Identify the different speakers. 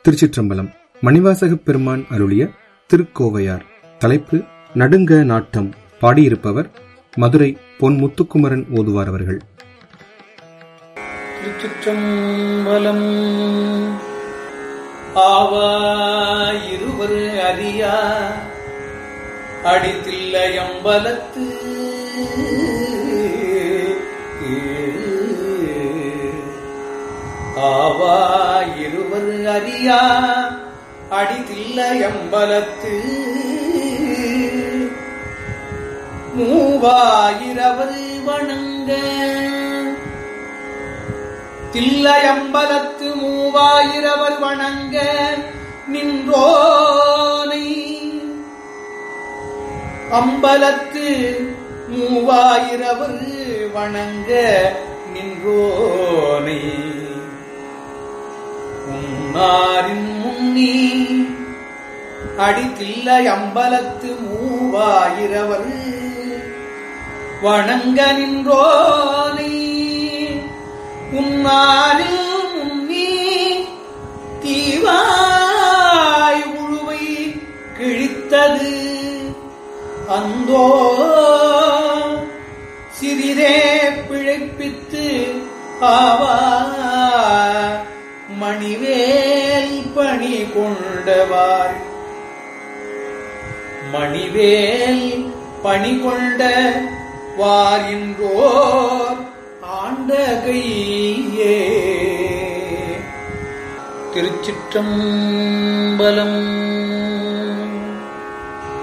Speaker 1: திருச்சிற்றம்பலம் மணிவாசகப் பெருமான் அருளிய திருக்கோவையார் தலைப்பு நடுங்க நாட்டம் பாடியிருப்பவர் மதுரை பொன் முத்துக்குமரன் ஓதுவார் அவர்கள்
Speaker 2: திருச்சிற்றம்பலம் ஆவா இருவர் அறியா அடித்தில்லையம்பலத்து ஆவா இருவர் அறியா அடித்தில்லையம்பலத்து மூவாயிரவர் வணங்க தில்லையம்பலத்து மூவாயிரவர் வணங்க நின்றோனை அம்பலத்து மூவாயிரவர் வணங்க நின்றோனை உன்னாரின் முன்னி அடித்தில்லை அம்பலத்து மூவாயிரவர் வணங்க நின்றோனை உன்னாரில் முன்னி தீவாய் உழுவை கிழித்தது அந்தோ சிறிதே பிழைப்பித்து ஆவா மணிவேல் பணி கொண்டவார் மணிவேல் பணி கொண்ட வாரின்றோர் ஆண்ட கையே திருச்சிற்றம்பலம்